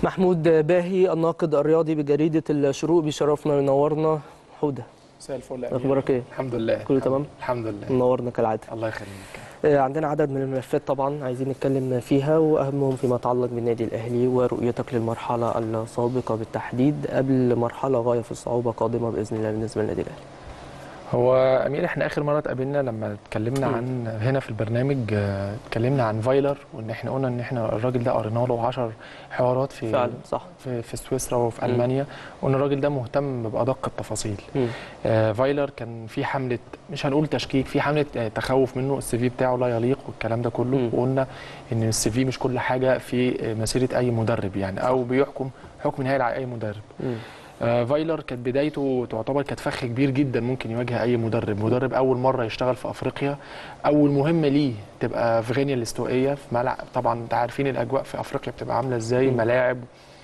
محمود باهي الناقد الرياضي بجريدة الشروق بيشرفنا وينورنا حودة مساء الفل يا أخبارك إيه؟ الحمد لله كله تمام؟ الحمد لله منورنا كالعادة الله يخليك آه، عندنا عدد من الملفات طبعا عايزين نتكلم فيها واهمهم فيما يتعلق بالنادي الاهلي ورؤيتك للمرحله السابقه بالتحديد قبل مرحله غايه في الصعوبه قادمه باذن الله بالنسبه للنادي الاهلي هو امير احنا اخر مره اتقابلنا لما اتكلمنا مم. عن هنا في البرنامج آه، اتكلمنا عن فايلر وان احنا قلنا ان احنا الراجل ده قرينا له 10 حوارات في فعلا صح في, في سويسرا وفي مم. المانيا وان الراجل ده مهتم بادق التفاصيل مم. آه، فايلر كان في حمله مش هنقول تشكيك في حمله آه، تخوف منه السي في بتاعه لا يليق والكلام ده كله مم. وقلنا ان السي في مش كل حاجه في آه، مسيره اي مدرب يعني او بيحكم حكم نهائي على اي مدرب مم. آه، فايلر كانت بدايته تعتبر كانت فخ كبير جدا ممكن يواجه اي مدرب مدرب اول مره يشتغل في افريقيا اول مهمه ليه تبقى في غينيا الاستوائيه في ملعب طبعا انت عارفين الاجواء في افريقيا بتبقى عامله ازاي مم. ملاعب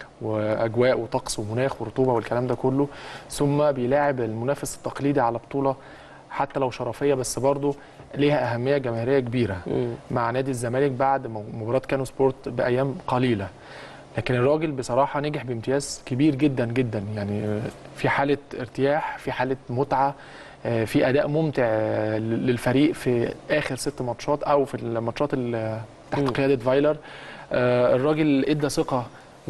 واجواء وطقس ومناخ ورطوبه والكلام ده كله ثم بيلاعب المنافس التقليدي على بطوله حتى لو شرفيه بس برضه ليها اهميه جماهيريه كبيره مم. مع نادي الزمالك بعد مباراه كانو سبورت بايام قليله لكن الراجل بصراحه نجح بامتياز كبير جدا جدا يعني في حاله ارتياح في حاله متعه آه، في اداء ممتع آه، للفريق في اخر ست ماتشات او في الماتشات اللي تحت مم. قياده فايلر آه، الراجل ادى ثقه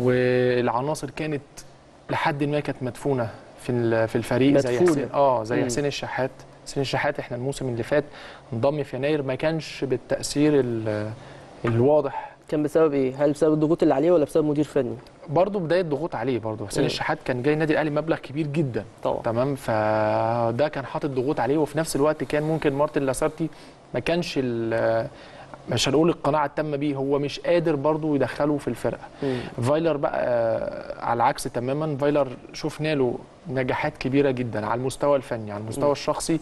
والعناصر كانت لحد ما كانت مدفونه في ال- في الفريق زي مدفونة. حسين اه زي مم. حسين الشحات حسين الشحات احنا الموسم اللي فات انضم في يناير ما كانش بالتاثير ال- الواضح كان بسبب ايه؟ هل بسبب الضغوط اللي عليه ولا بسبب مدير فني؟ برضه بدايه ضغوط عليه برضه حسين مم. الشحات كان جاي النادي الاهلي مبلغ كبير جدا طبعا تمام فده كان حاطط ضغوط عليه وفي نفس الوقت كان ممكن مارتن لاسارتي ما كانش ال- مش هنقول القناعه التامه بيه هو مش قادر برضه يدخله في الفرقه مم. فايلر بقى آه، على العكس تماما فايلر شفنا له نجاحات كبيره جدا على المستوى الفني على المستوى مم. الشخصي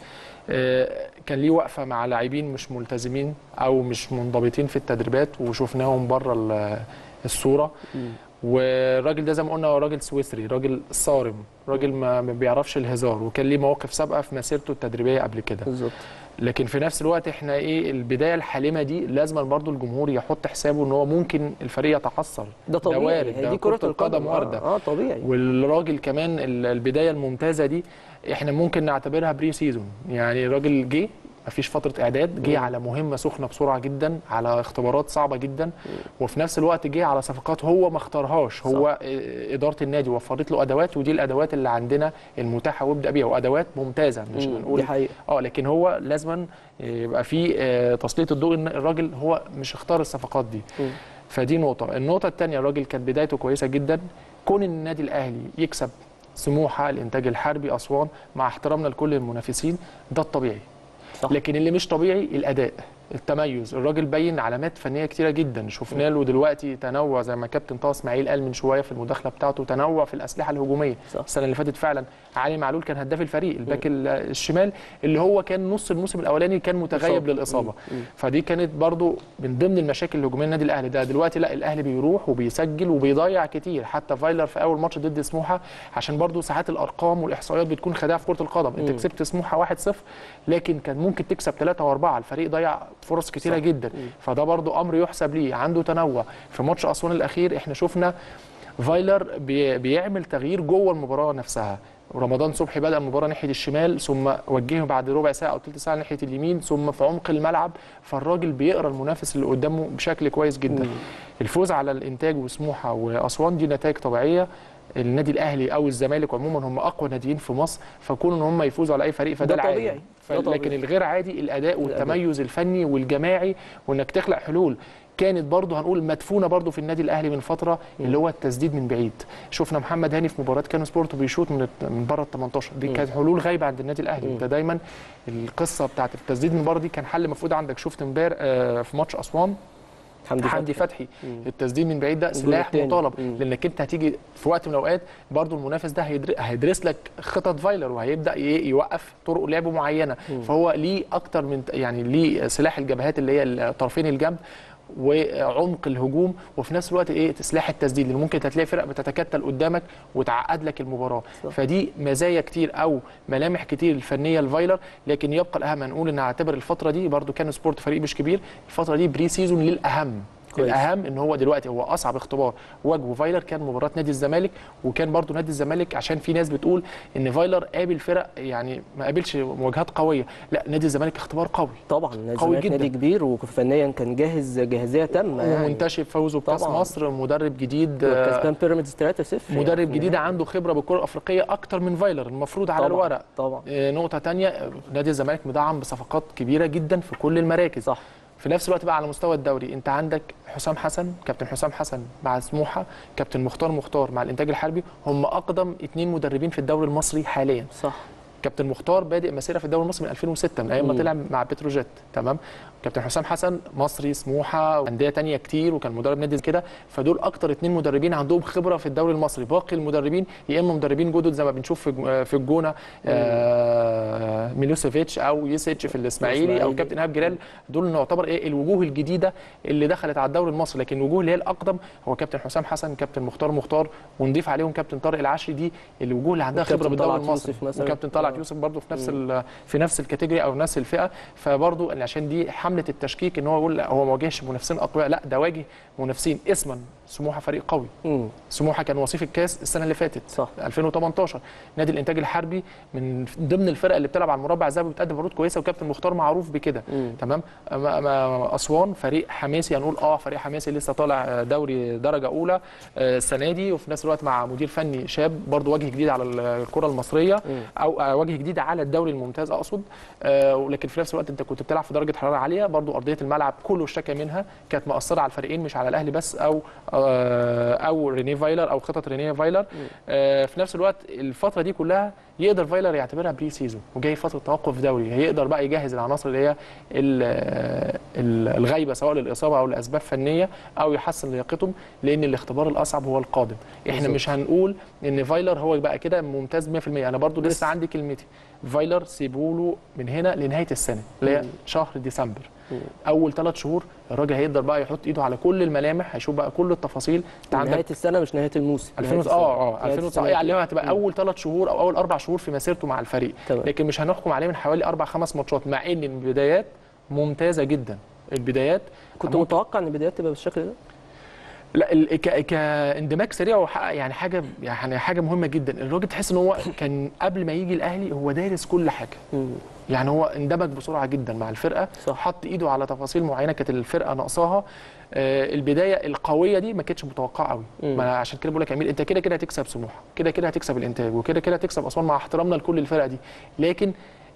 آه، كان ليه وقفه مع لاعبين مش ملتزمين او مش منضبطين في التدريبات وشفناهم بره ال- الصوره مم. والراجل ده زي ما قلنا هو راجل سويسري راجل صارم راجل ما ما بيعرفش الهزار وكان ليه مواقف سابقه في مسيرته التدريبيه قبل كده بالظبط لكن في نفس الوقت احنا ايه البدايه الحالمه دي لازم برضو الجمهور يحط حسابه ان هو ممكن الفريق يتعثر ده طبيعي وارد، هي ده دي كرة كرة القدم القدم واردة. اه, آه طبيعي والراجل كمان ال- البدايه الممتازه دي احنا ممكن نعتبرها بري سيزون يعني الراجل جه مفيش فتره اعداد جه مم. على مهمه سخنه بسرعه جدا على اختبارات صعبه جدا وفي نفس الوقت جه على صفقات هو ما اختارهاش هو اه، اداره النادي وفرت له ادوات ودي الادوات اللي عندنا المتاحه وابدا بيها وادوات ممتازه مش مم. هنقول دي حقيقة اه لكن هو لازما يبقى في اه، تسليط الضوء ان الراجل هو مش اختار الصفقات دي مم. فدي نقطة، النقطة الثانية الراجل كانت بدايته كويسة جدا، كون إن النادي الأهلي يكسب سموحة الإنتاج الحربي أسوان مع احترامنا لكل المنافسين ده الطبيعي. صح. لكن اللي مش طبيعي الأداء، التميز، الراجل بين علامات فنية كتيرة جدا، شفنا له دلوقتي تنوع زي ما كابتن طه إسماعيل قال من شوية في المداخلة بتاعته تنوع في الأسلحة الهجومية. صح. السنة اللي فاتت فعلا علي معلول كان هداف الفريق، الباك ال- الشمال اللي هو كان نص الموسم الأولاني كان متغيب إصابة. للإصابة. مم. فدي كانت برضو من ضمن المشاكل الهجوميه النادي الاهلي ده دلوقتي لا الاهلي بيروح وبيسجل وبيضيع كتير حتى فايلر في اول ماتش ضد سموحه عشان برضو ساعات الارقام والاحصائيات بتكون خداع في كره القدم انت مم. كسبت سموحه 1-0 لكن كان ممكن تكسب 3 و4 الفريق ضيع فرص كتيره صح. جدا مم. فده برضو امر يحسب ليه عنده تنوع في ماتش اسوان الاخير احنا شفنا فايلر بي بيعمل تغيير جوه المباراه نفسها رمضان صبحي بدا المباراه ناحيه الشمال ثم وجهه بعد ربع ساعه او ثلث ساعه ناحيه اليمين ثم في عمق الملعب فالراجل بيقرا المنافس اللي قدامه بشكل كويس جدا مم. الفوز على الانتاج وسموحه واسوان دي نتائج طبيعيه النادي الاهلي او الزمالك عموما هم اقوى ناديين في مصر فكون ان هم يفوزوا على اي فريق فده ده العادي طبيعي. ف- ده طبيعي. لكن الغير عادي الاداء والتميز الفني والجماعي وانك تخلق حلول كانت برضه هنقول مدفونه برضه في النادي الاهلي من فتره اللي هو التسديد من بعيد شفنا محمد هاني في مباراه كانو سبورت بيشوط من الت- من بره ال 18 دي مم. كانت حلول غايبه عند النادي الاهلي مم. انت دايما القصه بتاعت التسديد من بره دي كان حل مفقود عندك شفت امبارح آه، في ماتش اسوان حمدي حمدي فتحي مم. التسديد من بعيد ده الجول سلاح التاني. مطالب مم. لانك انت هتيجي في وقت من الاوقات برضو المنافس ده هيدر- هيدرس لك خطط فايلر وهيبدا ي- يوقف طرق لعب معينه مم. فهو ليه اكتر من يعني ليه سلاح الجبهات اللي هي طرفين الجنب وعمق الهجوم وفي نفس الوقت ايه سلاح التسديد اللي ممكن هتلاقي فرق بتتكتل قدامك وتعقد لك المباراه صح. فدي مزايا كتير او ملامح كتير الفنيه لفايلر لكن يبقى الاهم نقول ان نعتبر الفتره دي برضو كان سبورت فريق مش كبير الفتره دي بري سيزون للاهم كويس. الاهم ان هو دلوقتي هو اصعب اختبار واجهه فايلر كان مباراه نادي الزمالك وكان برضو نادي الزمالك عشان في ناس بتقول ان فايلر قابل فرق يعني ما قابلش مواجهات قويه لا نادي الزمالك اختبار قوي طبعا نادي قوي الزمالك جدا. نادي كبير وفنيا كان جاهز جاهزيه تامه يعني ومنتشر فوزه بكاس طبعاً. مصر مدرب جديد آه، كسبان بيراميدز 3-0 مدرب يعني. جديد عنده خبره بالكره الافريقيه اكتر من فايلر المفروض على طبعاً. الورق طبعا آه، نقطه تانية آه، نادي الزمالك مدعم بصفقات كبيره جدا في كل المراكز صح في نفس الوقت بقى على مستوى الدوري انت عندك حسام حسن كابتن حسام حسن مع سموحه كابتن مختار مختار مع الانتاج الحربي هم اقدم اثنين مدربين في الدوري المصري حاليا صح كابتن مختار بادئ مسيره في الدوري المصري من 2006 من ايام ما مم. طلع مع بتروجيت تمام كابتن حسام حسن مصري سموحه وانديه تانية كتير وكان مدرب نادي كده فدول اكتر اتنين مدربين عندهم خبره في الدوري المصري باقي المدربين يا اما مدربين جدد زي ما بنشوف في في الجونه آه ميلوسيفيتش او يوسيتش في الاسماعيلي او الإسماعيلي. كابتن ايهاب جلال دول نعتبر ايه الوجوه الجديده اللي دخلت على الدوري المصري لكن الوجوه اللي هي الاقدم هو كابتن حسام حسن كابتن مختار مختار ونضيف عليهم كابتن طارق العشري دي الوجوه اللي عندها وكابتن خبره بالدوري طلعت المصري يوسف مثلاً. وكابتن طلعت آه. يوسف برضه في نفس ال- في نفس الكاتيجوري او نفس الفئه فبرضه إن عشان دي حمله التشكيك ان هو يقول لا هو ما واجهش منافسين اقوياء لا ده واجه منافسين اسما سموحه فريق قوي امم سموحه كان وصيف الكاس السنه اللي فاتت صح 2018 نادي الانتاج الحربي من ضمن الفرق اللي بتلعب على المربع الذهبي بتقدم عروض كويسه وكابتن مختار معروف بكده مم. تمام أما أما اسوان فريق حماسي هنقول اه فريق حماسي لسه طالع دوري درجه اولى آه، السنه دي وفي نفس الوقت مع مدير فني شاب برضو وجه جديد على الكره المصريه مم. او آه، وجه جديد على الدوري الممتاز اقصد آه، ولكن في نفس الوقت انت كنت بتلعب في درجه حراره عاليه برضو ارضيه الملعب كله اشتكى منها كانت مأثره على الفريقين مش على الاهلي بس او آه، او ريني فايلر او خطط ريني فايلر آه، في نفس الوقت الفتره دي كلها يقدر فايلر يعتبرها بري سيزون وجاي فتره توقف دوري هيقدر بقى يجهز العناصر اللي هي ال- ال- الغايبه سواء للاصابه او لاسباب فنيه او يحسن لياقتهم لان الاختبار الاصعب هو القادم احنا بالظبط. مش هنقول ان فايلر هو بقى كده ممتاز 100% انا برضو لسه لسه. عندي كلمتي فايلر سيبوله من هنا لنهايه السنه اللي هي مم. شهر ديسمبر مم. اول ثلاث شهور الراجل هيقدر بقى يحط ايده على كل الملامح هيشوف بقى كل التفاصيل انت نهايه عندك السنه مش نهايه الموسم 2000 نهاية اه اه السنة. نهاية 2009 السنة يعني اللي هو هتبقى مم. اول ثلاث شهور او اول اربع شهور في مسيرته مع الفريق تمام. لكن مش هنحكم عليه من حوالي اربع خمس ماتشات مع ان البدايات ممتازه جدا البدايات كنت ممكن- متوقع ان البدايات تبقى بالشكل ده لا ال- ك- كاندماج سريع وحقق يعني حاجه يعني حاجه مهمه جدا الراجل تحس ان هو كان قبل ما يجي الاهلي هو دارس كل حاجه مم. يعني هو اندمج بسرعه جدا مع الفرقه صح. حط ايده على تفاصيل معينه كانت الفرقه ناقصاها آه، البدايه القويه دي ما كانتش متوقعه قوي مم. ما أنا عشان كده بقول لك يا امير انت كده كده هتكسب سموحه كده كده هتكسب الانتاج وكده كده هتكسب اسوان مع احترامنا لكل الفرق دي لكن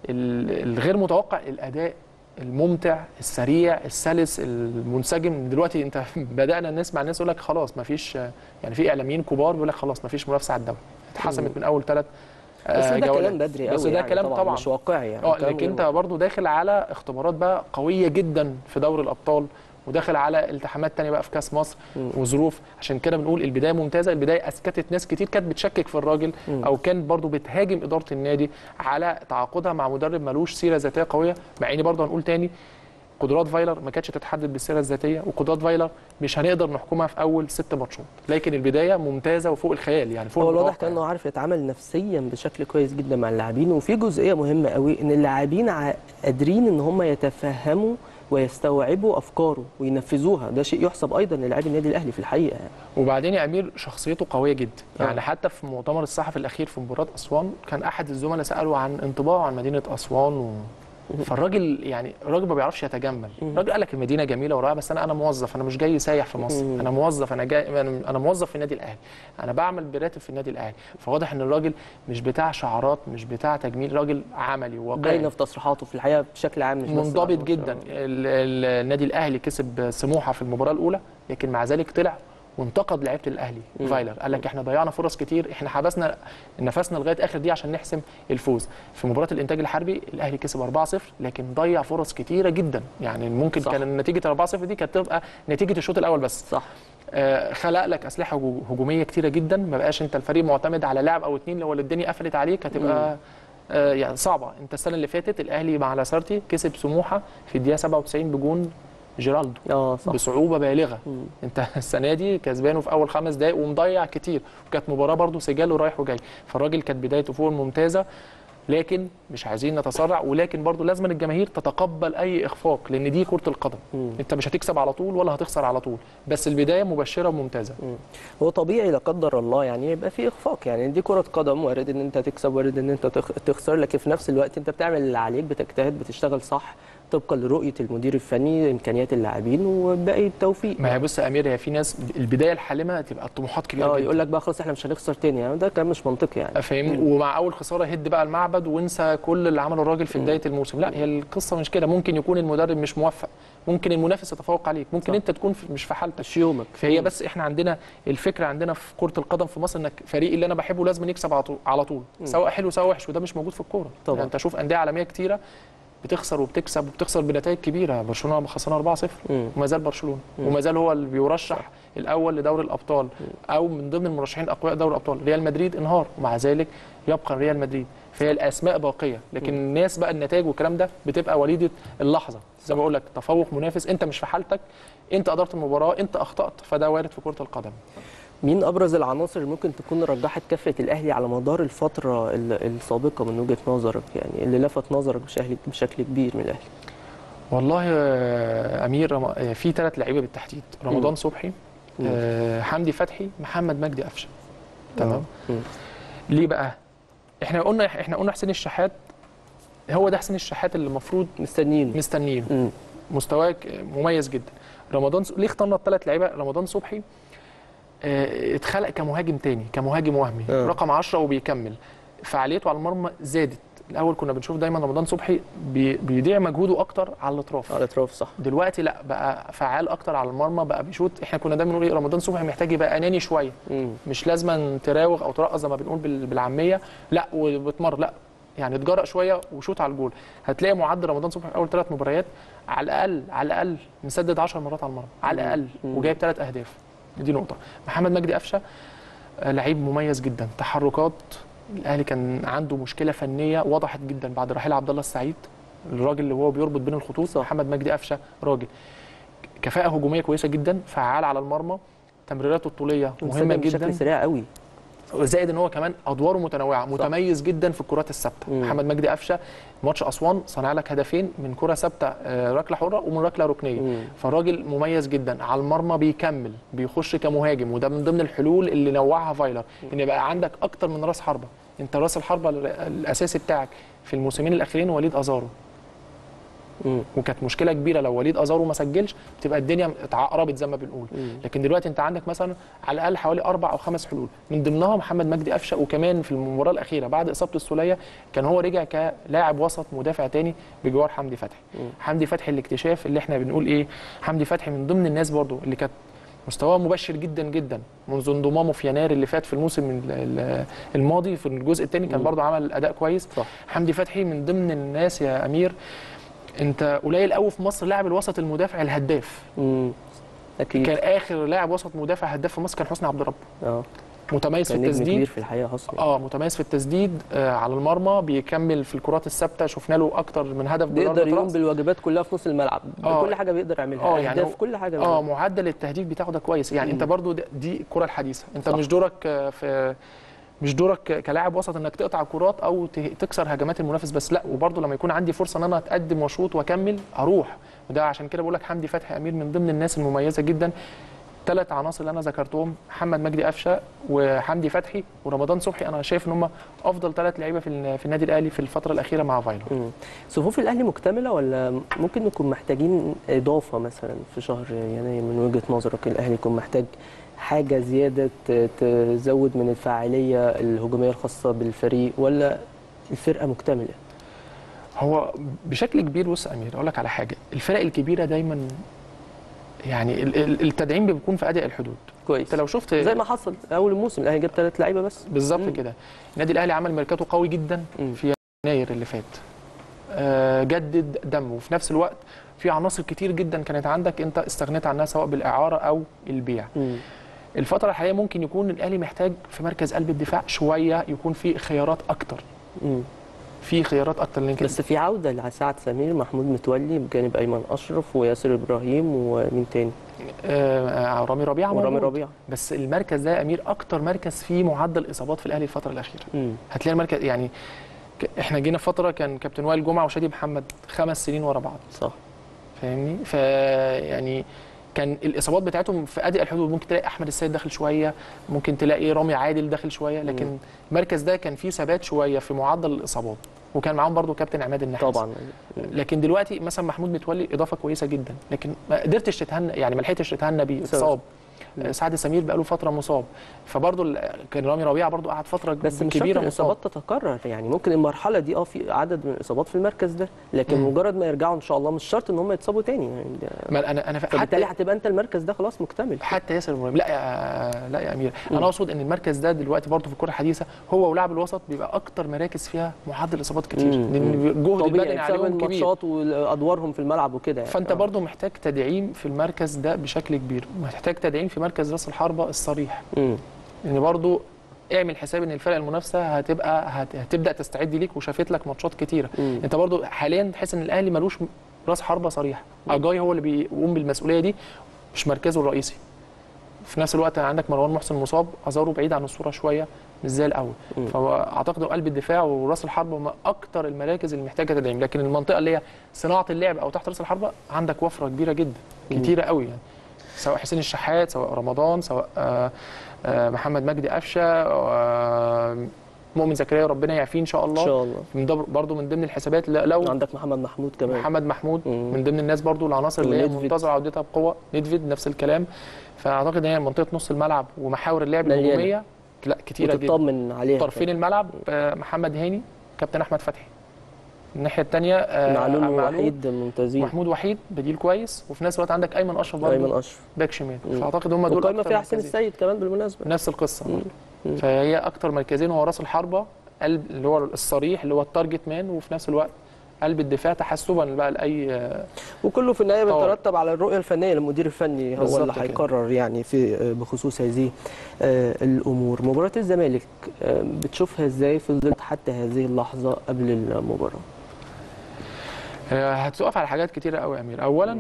ال- الغير متوقع الاداء الممتع السريع السلس المنسجم دلوقتي انت بدانا نسمع الناس يقول لك خلاص ما فيش يعني في اعلاميين كبار بيقول لك خلاص ما فيش منافسه على الدوري اتحسمت من اول ثلاث بس ده كلام بدري قوي بس ده يعني كلام طبعا مش واقعي يعني اه كلام لكن غير انت واقعي. برضو داخل على اختبارات بقى قويه جدا في دوري الابطال وداخل على التحامات تانية بقى في كاس مصر مم. وظروف عشان كده بنقول البدايه ممتازه البدايه اسكتت ناس كتير كانت بتشكك في الراجل مم. او كانت برضو بتهاجم اداره النادي على تعاقدها مع مدرب ملوش سيره ذاتيه قويه مع ان برضو هنقول تاني قدرات فايلر ما كانتش تتحدد بالسيره الذاتيه وقدرات فايلر مش هنقدر نحكمها في اول ست ماتشات لكن البدايه ممتازه وفوق الخيال يعني فوق هو الواضح المتوقع كان انه عارف يتعامل نفسيا بشكل كويس جدا مع اللاعبين وفي جزئيه مهمه قوي ان اللاعبين ع- قادرين ان هم يتفهموا ويستوعبوا افكاره وينفذوها ده شيء يحسب ايضا للاعبي النادي الاهلي في الحقيقه يعني. وبعدين يا امير شخصيته قويه جدا آه. يعني حتى في مؤتمر الصحفي الاخير في مباراه اسوان كان احد الزملاء ساله عن انطباعه عن مدينه اسوان و... فالراجل يعني الراجل ما بيعرفش يتجمل الراجل قال لك المدينه جميله ورائعه بس انا انا موظف انا مش جاي سايح في مصر مم. انا موظف انا جاي انا أنا موظف في النادي الاهلي انا بعمل براتب في النادي الاهلي فواضح ان الراجل مش بتاع شعارات مش بتاع تجميل راجل عملي واقعي باينه في تصريحاته في الحقيقه بشكل عام مش بس منضبط بعد جدا الماتش. ال- ال- النادي الاهلي كسب سموحه في المباراه الاولى لكن مع ذلك طلع وانتقد لعيبه الاهلي مم. فايلر قال لك احنا ضيعنا فرص كتير احنا حبسنا نفسنا لغايه اخر دي عشان نحسم الفوز في مباراه الانتاج الحربي الاهلي كسب 4-0 لكن ضيع فرص كتيره جدا يعني ممكن صح. كان نتيجه 4-0 دي كانت تبقى نتيجه الشوط الاول بس صح آه، خلق لك اسلحه هجو- هجوميه كتيره جدا ما بقاش انت الفريق معتمد على لاعب او اتنين لو الدنيا قفلت عليك هتبقى آه، يعني صعبه انت السنه اللي فاتت الاهلي مع لاسارتي كسب سموحه في الدقيقه 97 بجون جيرالدو اه صح بصعوبه بالغه مم. انت السنه دي كسبانه في اول خمس دقائق ومضيع كتير وكانت مباراه برده سجال ورايح وجاي فالراجل كانت بدايته فوق الممتازه لكن مش عايزين نتسرع ولكن برضو لازم الجماهير تتقبل اي اخفاق لان دي كره القدم مم. انت مش هتكسب على طول ولا هتخسر على طول بس البدايه مبشره وممتازه هو طبيعي لا قدر الله يعني يبقى في اخفاق يعني دي كره قدم وارد ان انت تكسب وارد ان انت تخ- تخسر لكن في نفس الوقت انت بتعمل اللي عليك بتجتهد بتشتغل صح طبقا لرؤيه المدير الفني امكانيات اللاعبين وباقي التوفيق ما هي بص يا امير هي في ناس البدايه الحالمه تبقى الطموحات كبيره اه جدا يقول لك بقى خلاص احنا مش هنخسر تاني يعني ده كلام مش منطقي يعني فاهمني ومع اول خساره هد بقى المعبد وانسى كل اللي عمله الراجل في بدايه الموسم لا هي القصه مش كده ممكن يكون المدرب مش موفق ممكن المنافس يتفوق عليك ممكن صح. انت تكون في- مش في حالتك مش يومك فهي بس احنا عندنا الفكره عندنا في كره القدم في مصر انك فريق اللي انا بحبه لازم يكسب على طول على طول سواء حلو سواء وحش وده مش موجود في الكوره طبعا. يعني انت شوف انديه عالميه كتيره بتخسر وبتكسب وبتخسر بنتائج كبيره برشلونه خسران 4-0 مم. وما زال برشلونه وما زال هو اللي بيرشح الاول لدوري الابطال او من ضمن المرشحين الاقوياء دوري الابطال ريال مدريد انهار ومع ذلك يبقى ريال مدريد فهي الاسماء باقيه لكن الناس بقى النتائج والكلام ده بتبقى وليده اللحظه زي ما بقول لك تفوق منافس انت مش في حالتك انت ادرت المباراه انت اخطات فده وارد في كره القدم مين ابرز العناصر اللي ممكن تكون رجحت كفه الاهلي على مدار الفتره ال- السابقه من وجهه نظرك يعني اللي لفت نظرك بشكل بشكل كبير من الاهلي والله يا امير رم- في ثلاث لعيبه بالتحديد رمضان صبحي مم. آه، حمدي فتحي محمد مجدي قفشه تمام مم. ليه بقى احنا قلنا احنا قلنا حسين الشحات هو ده حسين الشحات اللي المفروض مستنيين مستنيين مم. مستواه مميز جدا رمضان س... ليه اخترنا الثلاث لعيبه رمضان صبحي آه، اتخلق كمهاجم تاني كمهاجم وهمي آه. رقم 10 وبيكمل فعاليته على المرمى زادت الاول كنا بنشوف دايما رمضان صبحي بي... بيضيع مجهوده اكتر على الاطراف على الاطراف صح دلوقتي لا بقى فعال اكتر على المرمى بقى بيشوط احنا كنا دايما نقول ايه رمضان صبحي محتاج يبقى اناني شويه مم. مش لازما تراوغ او ترقص زي ما بنقول بال- بالعاميه لا وبتمر لا يعني اتجرأ شويه وشوط على الجول هتلاقي معدل رمضان صبحي في اول ثلاث مباريات على الاقل على الاقل مسدد 10 مرات على المرمى على الاقل مم. وجايب ثلاث اهداف دي نقطه محمد مجدي قفشه آه، لعيب مميز جدا تحركات الاهلي كان عنده مشكله فنيه وضحت جدا بعد رحيل عبد الله السعيد الراجل اللي هو بيربط بين الخطوط صح. محمد مجدي قفشه راجل كفاءه هجوميه كويسه جدا فعال على المرمى تمريراته الطوليه مهمه مسجل جدا بشكل سريع قوي زائد ان هو كمان ادواره متنوعه متميز جدا في الكرات الثابته مم. محمد مجدي قفشه ماتش اسوان صنع لك هدفين من كره ثابته آه، ركله حره ومن ركله ركنيه مم. فالراجل مميز جدا على المرمى بيكمل بيخش كمهاجم وده من ضمن الحلول اللي نوعها فايلر ان يبقى عندك اكتر من راس حربه انت راس الحربه ال- الاساسي بتاعك في الموسمين الاخيرين وليد ازارو مم. وكانت مشكله كبيره لو وليد ازارو ما سجلش بتبقى الدنيا اتعقربت زي ما بنقول مم. لكن دلوقتي انت عندك مثلا على الاقل حوالي اربع او خمس حلول من ضمنها محمد مجدي قفشه وكمان في المباراه الاخيره بعد اصابه السوليه كان هو رجع كلاعب وسط مدافع تاني بجوار حمدي فتحي مم. حمدي فتحي الاكتشاف اللي احنا بنقول ايه حمدي فتحي من ضمن الناس برضو اللي كانت مستواه مبشر جدا جدا منذ انضمامه في يناير اللي فات في الموسم ال- ال- الماضي في الجزء الثاني كان مم. برضو عمل اداء كويس صح حمدي فتحي من ضمن الناس يا امير انت قليل قوي في مصر لاعب الوسط المدافع الهداف مم. اكيد كان اخر لاعب وسط مدافع هداف في مصر كان حسني عبد الرب اه متميز في كان نجم كبير التسديد في الحقيقه اصلا اه متميز في التسديد آه على المرمى بيكمل في الكرات الثابته شفنا له اكتر من هدف بيقدر بضربة يقوم رأس. بالواجبات كلها في نص الملعب آه. كل حاجه بيقدر يعملها آه، يعني اهداف هو- كل حاجه اه بيعملها. معدل التهديف بتاعه ده كويس يعني انت مم. برضو ده- دي الكره الحديثه انت صح. مش دورك آه، في مش دورك ك- كلاعب وسط انك تقطع كرات او ت- تكسر هجمات المنافس بس لا وبرضه لما يكون عندي فرصه ان انا اتقدم واشوط واكمل اروح وده عشان كده بقول لك حمدي فتحي امير من ضمن الناس المميزه جدا ثلاث عناصر اللي انا ذكرتهم محمد مجدي قفشه وحمدي فتحي ورمضان صبحي انا شايف ان هم افضل ثلاث لعيبه في ال- في النادي الاهلي في الفتره الاخيره مع فايلر مم. صفوف الاهلي مكتمله ولا ممكن نكون محتاجين اضافه مثلا في شهر يناير من وجهه نظرك الاهلي يكون محتاج حاجه زياده ت- تزود من الفاعليه الهجوميه الخاصه بالفريق ولا الفرقه مكتمله هو بشكل كبير بص يا امير اقول لك على حاجه الفرق الكبيره دايما يعني ال- ال- التدعيم بيكون في اداء الحدود كويس انت لو شفت زي ما حصل اول الموسم الاهلي جاب ثلاث لعيبه بس بالظبط مم. كده النادي الاهلي عمل ميركاتو قوي جدا مم. في يناير اللي فات آه، جدد دم وفي نفس الوقت في عناصر كتير جدا كانت عندك انت استغنيت عنها سواء بالاعاره او البيع مم. الفتره الحاليه ممكن يكون الاهلي محتاج في مركز قلب الدفاع شويه يكون في خيارات اكتر مم. في خيارات اكتر لان بس في عوده لسعد سمير محمود متولي بجانب ايمن اشرف وياسر ابراهيم ومين تاني آه رامي ربيعه ورامي موجود. ربيعه بس المركز ده يا امير اكتر مركز فيه معدل اصابات في الاهلي الفتره الاخيره مم. هتلاقي المركز يعني ك- احنا جينا فتره كان كابتن وائل جمعه وشادي محمد خمس سنين ورا بعض صح فاهمني ف يعني كان الاصابات بتاعتهم في ادي الحدود ممكن تلاقي احمد السيد داخل شويه ممكن تلاقي رامي عادل داخل شويه لكن مم. المركز ده كان فيه ثبات شويه في معدل الاصابات وكان معاهم برضو كابتن عماد النحاس طبعا لكن دلوقتي مثلا محمود متولي اضافه كويسه جدا لكن ما قدرتش تتهنى يعني ما لحقتش تتهنى بيه بسبب. اتصاب مم. آه، سعد سمير بقى له فتره مصاب فبرضو ال- كان رامي ربيعه برضو قعد فتره بس مش شرط كبيره مصاب الاصابات تتكرر يعني ممكن المرحله دي اه في عدد من الاصابات في المركز ده لكن مم. مجرد ما يرجعوا ان شاء الله مش شرط ان هم يتصابوا تاني يعني ده- ما انا انا ف- فبالتالي حتى هتبقى انت المركز ده خلاص مكتمل حتى ياسر ابراهيم لا يا لا يا امير مم. انا اقصد ان المركز ده دلوقتي برضه في الكره الحديثه هو ولاعب الوسط بيبقى اكتر مراكز فيها معدل اصابات كتير مم. لان الجهد البدني طبيعي بسبب عليهم كبير الماتشات وادوارهم في الملعب وكده يعني فانت آه. برضه محتاج تدعيم في المركز ده بشكل كبير محتاج تدعيم في مركز راس الحربه الصريح مم. لان برضه اعمل حساب ان الفرق المنافسه هتبقى هت- هتبدا تستعد ليك وشافت لك ماتشات كتيره مم. انت برضه حاليا تحس ان الاهلي ملوش راس حربه صريح اجاي هو اللي بيقوم بالمسؤوليه دي مش مركزه الرئيسي في نفس الوقت عندك مروان محسن مصاب ازاره بعيد عن الصوره شويه مش زي الاول مم. فاعتقد قلب الدفاع وراس الحربه هم اكتر المراكز اللي محتاجه تدعيم لكن المنطقه اللي هي صناعه اللعب او تحت راس الحربه عندك وفره كبيره جدا مم. كتيره قوي يعني سواء حسين الشحات سواء رمضان سواء آه، آه، محمد مجدي قفشه آه، مؤمن زكريا ربنا يعافيه ان شاء ان الله شاء الله من ده برضه من ضمن الحسابات لا- لو عندك محمد محمود كمان محمد محمود مم. من ضمن الناس برضو العناصر اللي هي ونيدفيد. منتظره عودتها بقوه نيدفيد نفس الكلام فاعتقد ان هي منطقه نص الملعب ومحاور اللعب مليانة. الهجوميه لا كتيره جدا وتطمن عليها طرفين الملعب آه، محمد هاني كابتن احمد فتحي الناحيه الثانيه معلول ووحيد ممتازين محمود وحيد بديل كويس وفي نفس الوقت عندك ايمن اشرف ايمن برضه اشرف باك شمال مم. فاعتقد هم دول والقايمه أكتر فيها حسين مركزين. السيد كمان بالمناسبه نفس القصه مم. مم. فهي اكتر مركزين هو راس الحربه قلب اللي هو الصريح اللي هو التارجت مان وفي نفس الوقت قلب الدفاع تحسبا بقى لاي آه، وكله في النهايه طبعاً. بيترتب على الرؤيه الفنيه للمدير الفني هو بالظبط اللي كده. هيقرر يعني في بخصوص هذه آه، الامور مباراه الزمالك آه، بتشوفها ازاي في ظل حتى هذه اللحظه قبل المباراه آه، هتقف على حاجات كتيرة قوي يا امير اولا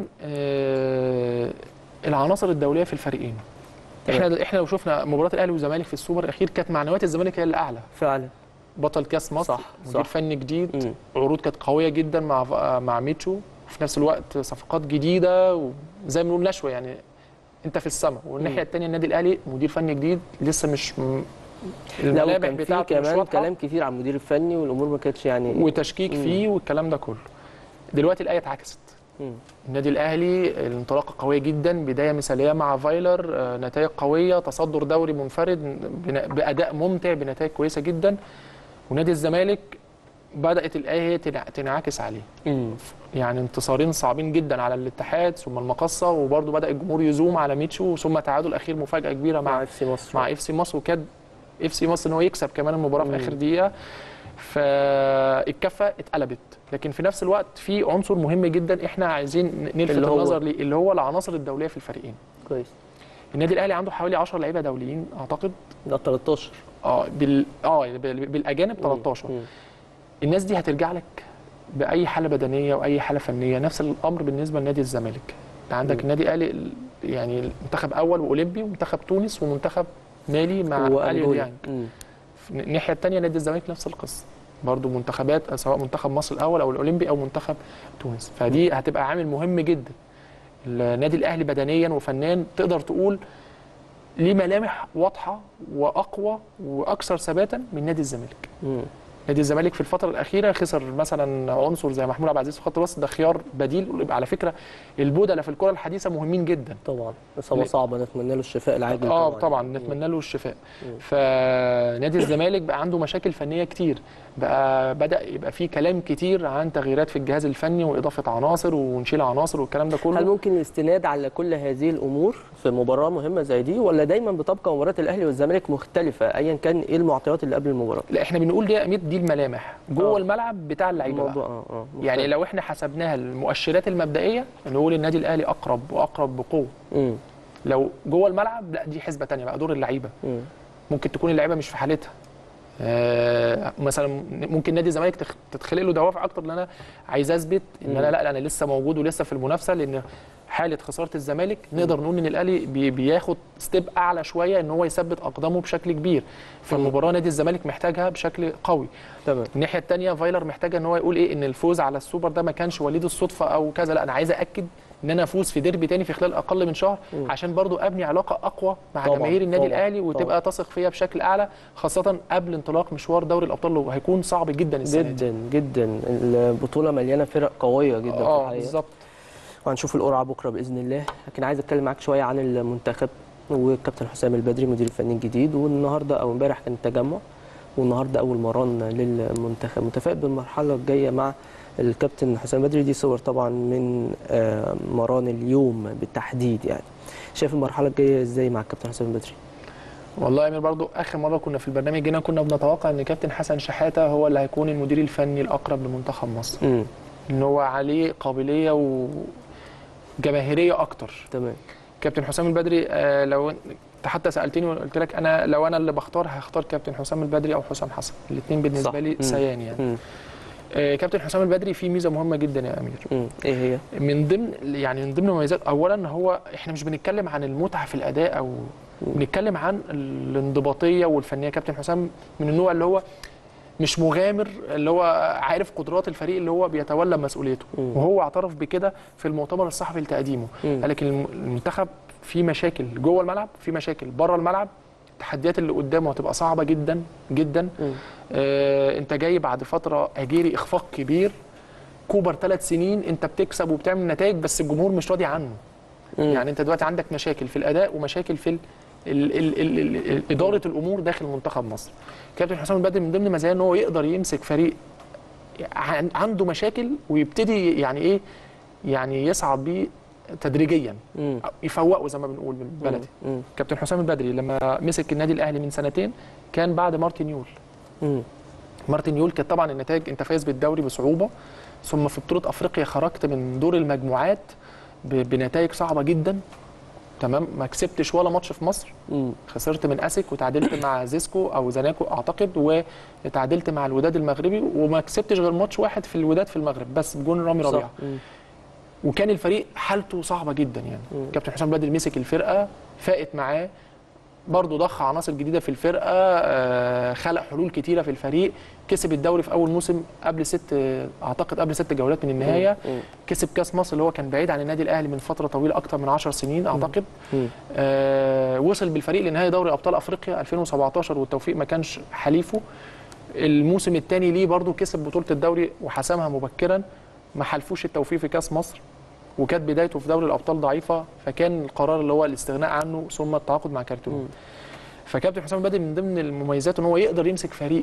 آه العناصر الدوليه في الفريقين تمام. احنا احنا لو شفنا مباراه الاهلي والزمالك في السوبر الاخير كانت معنويات الزمالك هي الاعلى فعلا بطل كاس مصر صح، مدير صح. فني جديد مم. عروض كانت قويه جدا مع مع ميتشو في نفس الوقت صفقات جديده وزي ما بنقول نشوه يعني انت في السماء والناحيه مم. الثانيه النادي الاهلي مدير فني جديد لسه مش م... لا الملامح وكان في بتاعته مش كمان واضحه كلام كتير عن المدير الفني والامور ما كانتش يعني وتشكيك مم. فيه والكلام ده كله دلوقتي الايه اتعكست مم. النادي الاهلي الانطلاقه قويه جدا بدايه مثاليه مع فايلر آه، نتائج قويه تصدر دوري منفرد بنا- باداء ممتع بنتائج كويسه جدا ونادي الزمالك بدات الايه هي تنع- تنعكس عليه مم. يعني انتصارين صعبين جدا على الاتحاد ثم المقصه وبرضه بدا الجمهور يزوم على ميتشو ثم تعادل اخير مفاجاه كبيره مع مع اف سي مصر مع اف سي مصر وكاد اف سي مصر ان هو يكسب كمان المباراه في مم. اخر دقيقه فالكفه اتقلبت لكن في نفس الوقت في عنصر مهم جدا احنا عايزين نلفت اللي هو؟ النظر ليه اللي هو العناصر الدوليه في الفريقين كويس النادي الاهلي عنده حوالي 10 لعيبه دوليين اعتقد ده 13 اه بال اه يعني بال- بالاجانب 13 مم. الناس دي هترجع لك باي حاله بدنيه واي حاله فنيه نفس الامر بالنسبه لنادي الزمالك انت عندك مم. النادي الاهلي ال- يعني منتخب اول واولمبي ومنتخب تونس ومنتخب مالي مع اليو وأنجولا. ديانج مم. في الناحيه الثانيه نادي الزمالك نفس القصه برضو منتخبات سواء منتخب مصر الاول او الاولمبي او منتخب تونس فدي هتبقى عامل مهم جدا النادي الاهلي بدنيا وفنيا تقدر تقول ليه ملامح واضحه واقوى واكثر ثباتا من نادي الزمالك مم. نادي الزمالك في الفتره الاخيره خسر مثلا عنصر زي محمود عبد العزيز في خط الوسط ده خيار بديل على فكره البودله في الكره الحديثه مهمين جدا طبعا اصابه ليه؟ صعبه نتمنى له الشفاء العاجل اه طبعا نتمنى له الشفاء مم. فنادي الزمالك بقى عنده مشاكل فنيه كتير بقى بدا يبقى فيه كلام كتير عن تغييرات في الجهاز الفني واضافه عناصر ونشيل عناصر والكلام ده هل كله ممكن الاستناد على كل هذه الامور في مباراه مهمه زي دي ولا دايما بتبقى مباراه الاهلي والزمالك مختلفه ايا كان ايه المعطيات اللي قبل المباراه لا احنا بنقول دي يا امير دي الملامح جوه آه. الملعب بتاع اللعيبه الموضوع بقى. اه اه يعني مختلف. لو احنا حسبناها المؤشرات المبدئيه نقول النادي الاهلي اقرب واقرب بقوه مم. لو جوه الملعب لا دي حسبه تانية بقى دور اللعيبه مم. ممكن تكون اللعيبه مش في حالتها آه مثلا ممكن نادي الزمالك تخ- تتخلق له دوافع اكتر ان انا عايز اثبت ان انا مم. لا انا لسه موجود ولسه في المنافسه لان حاله خساره الزمالك نقدر نقول ان الاهلي بي- بياخد ستيب اعلى شويه ان هو يثبت اقدامه بشكل كبير فالمباراه نادي الزمالك محتاجها بشكل قوي تمام الناحيه الثانيه فايلر محتاجه ان هو يقول ايه ان الفوز على السوبر ده ما كانش وليد الصدفه او كذا لا انا عايز ااكد ان انا افوز في ديربي تاني في خلال اقل من شهر مم. عشان برضو ابني علاقه اقوى مع طبعاً، جماهير النادي طبعاً، الاهلي وتبقى تثق فيا بشكل اعلى خاصه قبل انطلاق مشوار دوري الابطال اللي هيكون صعب جدا السنه دي جدا جدا البطوله مليانه فرق قويه جدا في اه الحقيقه بالظبط وهنشوف القرعه بكره باذن الله لكن عايز اتكلم معاك شويه عن المنتخب والكابتن حسام البدري مدير الفني الجديد والنهارده او امبارح كان التجمع والنهارده اول مران للمنتخب متفائل بالمرحله الجايه مع الكابتن حسام البدري دي صور طبعا من آه، مران اليوم بالتحديد يعني شايف المرحله الجايه ازاي مع الكابتن حسام البدري والله يا امير برضو اخر مره كنا في البرنامج هنا كنا بنتوقع ان كابتن حسن شحاته هو اللي هيكون المدير الفني الاقرب لمنتخب مصر امم ان هو عليه قابليه وجماهيريه اكتر تمام كابتن حسام البدري آه، لو انت حتى سالتني وقلت لك انا لو انا اللي بختار هختار كابتن حسام البدري او حسام حسن الاثنين صح. بالنسبه لي مم. سيان يعني امم آه، كابتن حسام البدري فيه ميزه مهمه جدا يا امير امم ايه هي من ضمن يعني من ضمن مميزات اولا هو احنا مش بنتكلم عن المتعه في الاداء او بنتكلم عن الانضباطيه والفنيه كابتن حسام من النوع اللي هو مش مغامر اللي هو عارف قدرات الفريق اللي هو بيتولى مسؤوليته مم. وهو اعترف بكده في المؤتمر الصحفي لتقديمه مم. قال لك الم- المنتخب فيه مشاكل جوه الملعب في مشاكل بره الملعب التحديات اللي قدامه هتبقى صعبه جدا جدا مم. آه انت جاي بعد فتره اجيري اخفاق كبير كوبر ثلاث سنين انت بتكسب وبتعمل نتائج بس الجمهور مش راضي عنه مم. يعني انت دلوقتي عندك مشاكل في الاداء ومشاكل في ال ال ال ال ال ال اداره الامور داخل منتخب مصر كابتن حسام البدري من ضمن مزاياه ان هو يقدر يمسك فريق عن- عنده مشاكل ويبتدي يعني ايه يعني يصعد بيه تدريجيا مم. يفوقه زي ما بنقول بالبلدي مم. كابتن حسام البدري لما مسك النادي الاهلي من سنتين كان بعد مارتن يول مم. مارتن يول كانت طبعا النتائج انت فايز بالدوري بصعوبه ثم في بطوله افريقيا خرجت من دور المجموعات ب- بنتائج صعبه جدا تمام ما كسبتش ولا ماتش في مصر مم. خسرت من اسك وتعادلت مع زيسكو او زناكو اعتقد وتعادلت مع الوداد المغربي وما كسبتش غير ماتش واحد في الوداد في المغرب بس بجون رامي صح. ربيعه مم. وكان الفريق حالته صعبه جدا يعني مم. كابتن حسام بدري مسك الفرقه فاقت معاه برضه ضخ عناصر جديده في الفرقه آه، خلق حلول كتيره في الفريق كسب الدوري في اول موسم قبل ست اعتقد قبل ست جولات من النهايه مم. كسب كاس مصر اللي هو كان بعيد عن النادي الاهلي من فتره طويله اكتر من 10 سنين اعتقد مم. آه وصل بالفريق لنهائي دوري ابطال افريقيا 2017 والتوفيق ما كانش حليفه الموسم الثاني ليه برضه كسب بطوله الدوري وحسمها مبكرا ما حلفوش التوفيق في كاس مصر وكانت بدايته في دوري الابطال ضعيفه فكان القرار اللي هو الاستغناء عنه ثم التعاقد مع كارتون مم. فكابتن حسام البدري من ضمن المميزات ان هو يقدر يمسك فريق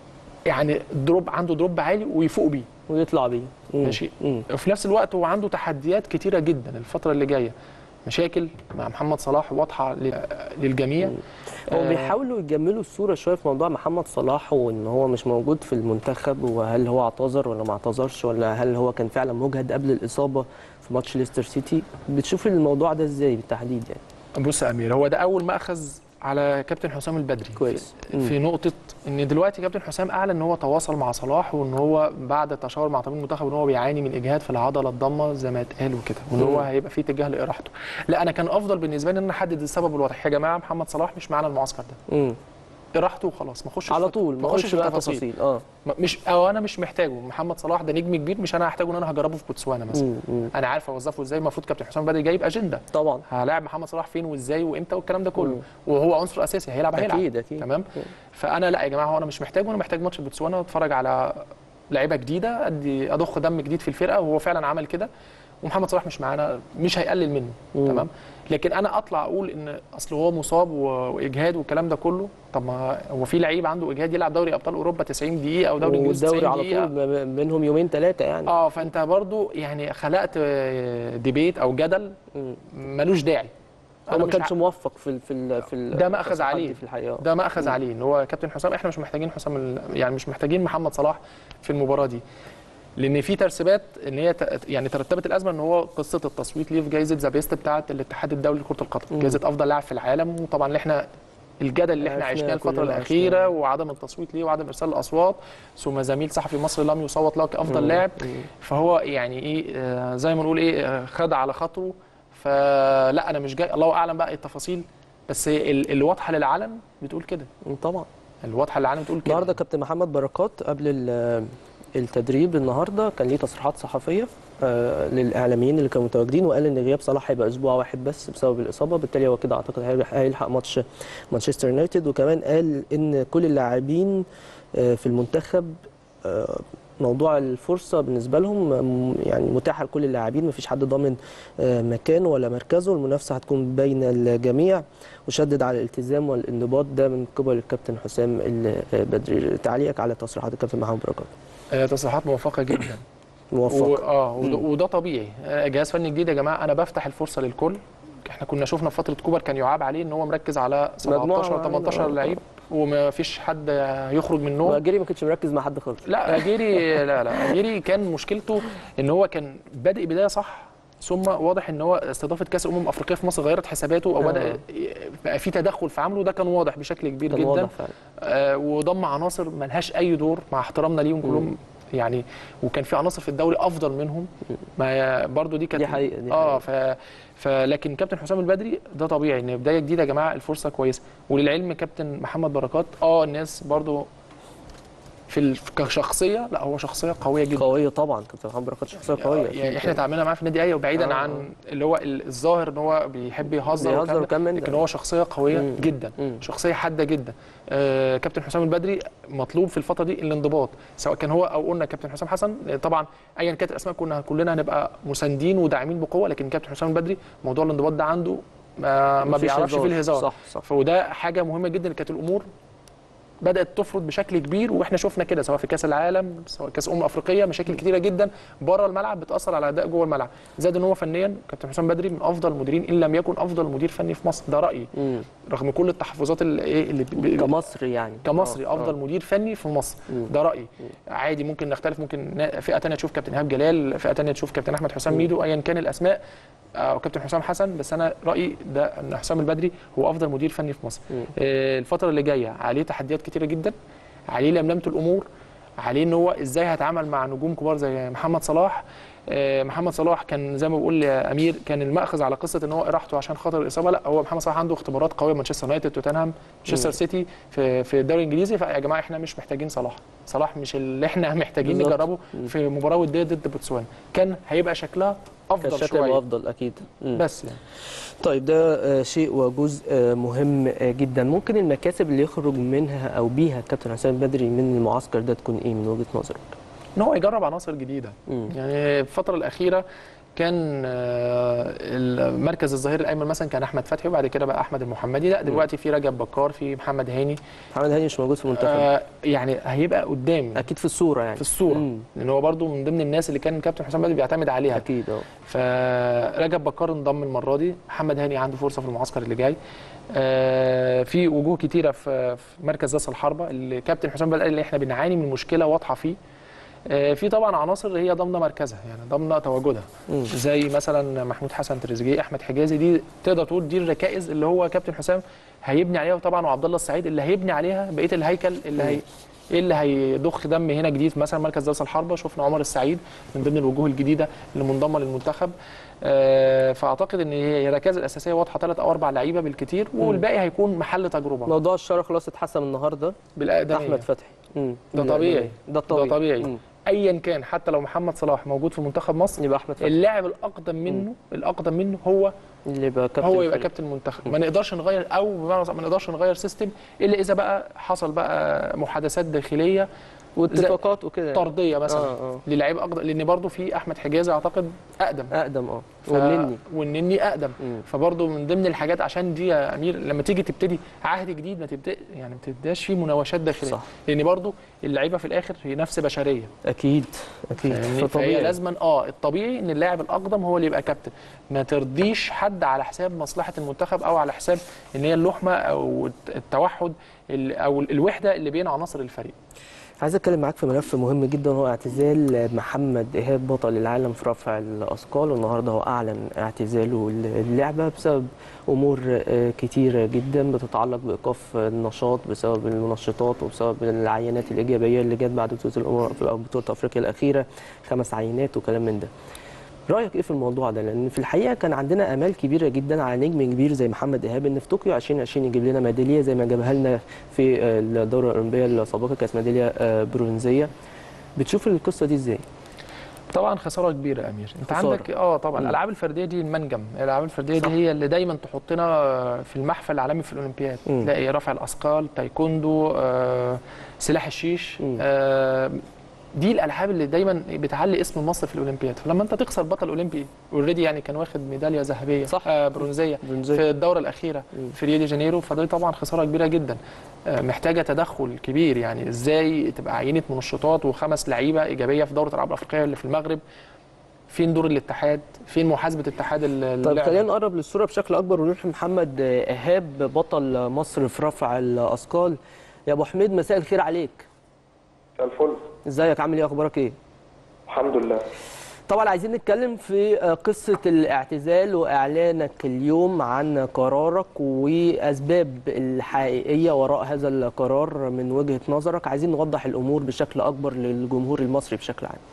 يعني دروب عنده دروب عالي ويفوق بيه ويطلع بيه مم. ماشي. مم. وفي نفس الوقت هو عنده تحديات كتيره جدا الفتره اللي جايه مشاكل مع محمد صلاح واضحه لل- للجميع هو آه، بيحاولوا يجملوا الصوره شويه في موضوع محمد صلاح وان هو مش موجود في المنتخب وهل هو اعتذر ولا ما اعتذرش ولا هل هو كان فعلا مجهد قبل الاصابه في ماتش ليستر سيتي بتشوف الموضوع ده ازاي بالتحديد يعني بص يا امير هو ده اول ماخذ على كابتن حسام البدري كويس. في, مم. في نقطه ان دلوقتي كابتن حسام اعلن ان هو تواصل مع صلاح وان هو بعد التشاور مع طبيب المنتخب ان هو بيعاني من اجهاد في العضله الضمه زي ما اتقال وكده وان هو مم. هيبقى في اتجاه لاراحته لا انا كان افضل بالنسبه لي ان انا احدد السبب الواضح يا جماعه محمد صلاح مش معانا المعسكر ده امم اراحته وخلاص ما اخش على طول ما اخش بقى تفاصيل اه ما- مش او انا مش محتاجه محمد صلاح ده نجم كبير مش انا هحتاجه ان انا هجربه في بوتسوانا مثلا مم. مم. انا عارف اوظفه ازاي المفروض كابتن حسام بدري جايب اجنده طبعا هلاعب محمد صلاح فين وازاي وامتى والكلام ده كله مم. وهو عنصر اساسي هيلعب هيلعب اكيد اكيد تمام مم. فانا لا يا جماعه هو انا مش محتاجه انا محتاج ماتش بوتسوانا اتفرج على لعيبه جديده ادي اضخ دم جديد في الفرقه وهو فعلا عمل كده ومحمد صلاح مش معانا مش هيقلل منه مم. تمام لكن انا اطلع اقول ان اصل هو مصاب و- واجهاد والكلام ده كله طب ما هو في لعيب عنده اجهاد يلعب دوري ابطال اوروبا 90 دقيقه او دوري انجليزي 90 والدوري على دقيقه طول ما بينهم يومين ثلاثه يعني اه فانت برضو يعني خلقت آه، ديبيت او جدل مم. ملوش داعي هو أنا ما مش كانش ع- موفق في ال في ال في ال ده مأخذ التصريحات عليه. دي في الحقيقه ده ما اخذ عليه ان هو كابتن حسام احنا مش محتاجين حسام ال- يعني مش محتاجين محمد صلاح في المباراه دي لان في ترتيبات ان هي ت- يعني ترتبت الازمه ان هو قصه التصويت ليه في جائزه ذا بيست بتاعه الاتحاد الدولي لكره القدم مم. جائزه افضل لاعب في العالم وطبعا اللي احنا الجدل اللي احنا عرفناه عشناه الفتره كلنا الاخيره عشناه. وعدم التصويت ليه وعدم ارسال الاصوات ثم زميل صحفي مصري لم يصوت له كافضل مم. لاعب مم. فهو يعني ايه آه، زي ما نقول ايه آه، خد على خاطره فلا انا مش جاي الله اعلم بقى إيه التفاصيل بس ال- الواضحه للعلن بتقول كده طبعا الواضحه للعلن بتقول كده النهارده كابتن محمد بركات قبل ال- التدريب النهارده كان ليه تصريحات صحفيه آه، للاعلاميين اللي كانوا متواجدين وقال ان غياب صلاح هيبقى اسبوع واحد بس بسبب الاصابه بالتالي هو كده اعتقد هيلحق- هيلحق ماتش مانشستر يونايتد وكمان قال ان كل اللاعبين آه، في المنتخب آه، موضوع الفرصه بالنسبه لهم م- يعني متاحه لكل اللاعبين مفيش حد ضامن آه، مكانه ولا مركزه المنافسه هتكون بين الجميع وشدد على الالتزام والانضباط ده من قبل الكابتن حسام البدري تعليقك على تصريحات الكابتن محمد بركات آه، تصريحات موفقه جدا موفق و... اه وده, مم. وده طبيعي آه، جهاز فني جديد يا جماعه انا بفتح الفرصه للكل احنا كنا شفنا في فتره كوبر كان يعاب عليه ان هو مركز على 17 مجموعة- 18 لعيب وما فيش حد يخرج منهم جيري ما كانش مركز مع حد خالص لا اجيري لا لا اجيري كان مشكلته ان هو كان بادئ بدايه صح ثم واضح ان هو استضافه كاس امم افريقيا في مصر غيرت حساباته او آه. بدا بقى في تدخل في عمله ده كان واضح بشكل كبير كان جدا واضح فعلا آه وضم عناصر ملهاش اي دور مع احترامنا ليهم كلهم يعني وكان في عناصر في الدوري افضل منهم ما برضو دي كانت دي حقيقة، دي اه ف فلكن كابتن حسام البدري ده طبيعي ان بدايه جديده يا جماعه الفرصه كويسه وللعلم كابتن محمد بركات اه الناس برضو في ال... كشخصيه لا هو شخصيه قويه جدا قويه طبعا كابتن محمد بركات شخصيه قويه يعني احنا تعاملنا معاه في النادي ايوه بعيدا آه. عن اللي هو ال- الظاهر ان هو بيحب يهزر بيهزر والكلام ده، وكمان ده. لكن هو شخصيه قويه مم. جدا مم. شخصيه حاده جدا آه كابتن حسام البدري مطلوب في الفتره دي الانضباط سواء كان هو او قلنا كابتن حسام حسن آه، طبعا ايا كانت الاسماء كنا كلنا هنبقى مساندين وداعمين بقوه لكن كابتن حسام البدري موضوع الانضباط ده عنده ما, ما مفيش بيعرفش هزار. فيه الهزار صح صح فوده حاجه مهمه جدا كانت الامور بدات تفرض بشكل كبير واحنا شفنا كده سواء في كاس العالم سواء كاس امم افريقيه مشاكل كتيره جدا بره الملعب بتاثر على اداء جوه الملعب زاد ان هو فنيا كابتن حسام بدري من افضل المديرين ان لم يكن افضل مدير فني في مصر ده رايي مم. رغم كل التحفظات اللي إيه اللي ب- كمصري يعني كمصري آه، افضل آه. مدير فني في مصر مم. ده رايي عادي ممكن نختلف ممكن نا- فئه ثانيه تشوف كابتن ايهاب جلال فئه ثانيه تشوف كابتن احمد حسام ميدو ايا كان الاسماء او كابتن حسام حسن بس انا رايي ده ان حسام البدري هو افضل مدير فني في مصر مم. آه، الفتره اللي جايه عليه تحديات كتيره جدا عليه لملمه الامور عليه ان هو ازاي هيتعامل مع نجوم كبار زي محمد صلاح آه، محمد صلاح كان زي ما بقول يا امير كان المأخذ على قصه ان هو راحته عشان خاطر الاصابه لا هو محمد صلاح عنده اختبارات قويه مانشستر يونايتد توتنهام مانشستر سيتي في في الدوري الانجليزي فيا جماعه احنا مش محتاجين صلاح صلاح مش اللي احنا محتاجين بالظبط. نجربه في مباراه وديه ضد بوتسوانا كان هيبقى شكلها افضل كان شكله شويه افضل اكيد مم. بس يعني طيب ده آه، شيء وجزء آه، مهم آه، جدا ممكن المكاسب اللي يخرج منها او بيها الكابتن حسام بدري من المعسكر ده تكون ايه من وجهه نظرك ان هو يجرب عناصر جديده مم. يعني الفتره الاخيره كان آه، المركز الظهير الايمن مثلا كان احمد فتحي وبعد كده بقى احمد المحمدي لا دلوقتي في رجب بكار في محمد هاني محمد هاني مش موجود في المنتخب آه يعني هيبقى قدام اكيد في الصوره يعني في الصوره مم. لان هو برضو من ضمن الناس اللي كان كابتن حسام بدري بيعتمد عليها اكيد اه فرجب بكار انضم المره دي محمد هاني عنده فرصه في المعسكر اللي جاي آه، في وجوه كتيره في في مركز راس الحربه اللي كابتن حسام بدري قال اللي احنا بنعاني من مشكله واضحه فيه آه، في طبعا عناصر هي ضامنه مركزها يعني ضامنه تواجدها مم. زي مثلا محمود حسن تريزيجيه احمد حجازي دي تقدر تقول دي الركائز اللي هو كابتن حسام هيبني عليها وطبعا وعبد الله السعيد اللي هيبني عليها بقيه الهيكل اللي هي ايه اللي هيضخ دم هنا جديد مثلا مركز راس الحربه شفنا عمر السعيد من ضمن الوجوه الجديده اللي منضمه للمنتخب آه، فاعتقد ان هي الركائز الاساسيه واضحه ثلاث او اربع لعيبه بالكثير والباقي هيكون محل تجربه موضوع الشارة خلاص اتحسم النهارده بالاقدميه احمد فتحي مم. ده طبيعي. ده الطبيعي ده طبيعي مم. ايا كان حتى لو محمد صلاح موجود في منتخب مصر يبقى احمد فتحي اللاعب الاقدم منه الاقدم منه هو اللي يبقى كابتن هو يبقى الفريق. كابتن المنتخب ما نقدرش نغير او بمعنى أصح ما نقدرش نغير سيستم الا اذا بقى حصل بقى محادثات داخليه واتفاقات وكده يعني. طرديه مثلا اه اه للعيب اقدم لان برضو في احمد حجازي اعتقد اقدم اقدم اه ف... والنني والنني اقدم مم. فبرضه من ضمن الحاجات عشان دي يا امير لما تيجي تبتدي عهد جديد ما تبدا يعني ما تبداش فيه مناوشات داخليه صح. لان برضه اللعيبه في الاخر هي نفس بشريه اكيد اكيد فاهمني؟ فهي فطبيعي لازما اه الطبيعي ان اللاعب الاقدم هو اللي يبقى كابتن ما ترضيش حد على حساب مصلحه المنتخب او على حساب ان هي اللحمه او التوحد ال- او الوحده اللي بين عناصر الفريق عايز اتكلم معاك في ملف مهم جدا هو اعتزال محمد ايهاب بطل العالم في رفع الاثقال والنهارده هو اعلن اعتزاله اللعبه بسبب امور آه، كتيره جدا بتتعلق بايقاف النشاط بسبب المنشطات وبسبب العينات الايجابيه اللي جت بعد بطوله الامم او بطوله افريقيا الاخيره خمس عينات وكلام من ده رايك ايه في الموضوع ده لان في الحقيقه كان عندنا امال كبيره جدا على نجم كبير زي محمد ايهاب ان في طوكيو 2020 يجيب لنا ميداليه زي ما جابها لنا في آه، الدوره الاولمبيه السابقه كانت ميداليه آه، برونزيه بتشوف القصه دي ازاي طبعا خساره كبيره يا امير انت خسارة. عندك اه طبعا مم. الالعاب الفرديه دي المنجم الالعاب الفرديه صح. دي هي اللي دايما تحطنا في المحفل العالمي في الاولمبياد مم. تلاقي رفع الاثقال تايكوندو آه، سلاح الشيش مم. آه، دي الالعاب اللي دايما بتعلي اسم مصر في الاولمبياد فلما انت تخسر بطل اولمبي اوريدي يعني كان واخد ميداليه ذهبيه صح. آه برونزيه برونزية. في الدوره الاخيره مم. في ريو دي جانيرو فدي طبعا خساره كبيره جدا آه، محتاجه تدخل كبير يعني ازاي تبقى عينه منشطات وخمس لعيبه ايجابيه في دوره الالعاب الافريقيه اللي في المغرب فين دور الاتحاد فين محاسبه اتحاد ال- طيب اللعبة؟ خلينا نقرب للصوره بشكل اكبر ونروح لمحمد ايهاب بطل مصر في رفع الاثقال يا ابو حميد مساء الخير عليك مساء الفل ازيك عامل ايه اخبارك ايه الحمد لله طبعا عايزين نتكلم في آه، قصة الاعتزال وإعلانك اليوم عن قرارك وأسباب الحقيقية وراء هذا القرار من وجهة نظرك عايزين نوضح الأمور بشكل أكبر للجمهور المصري بشكل عام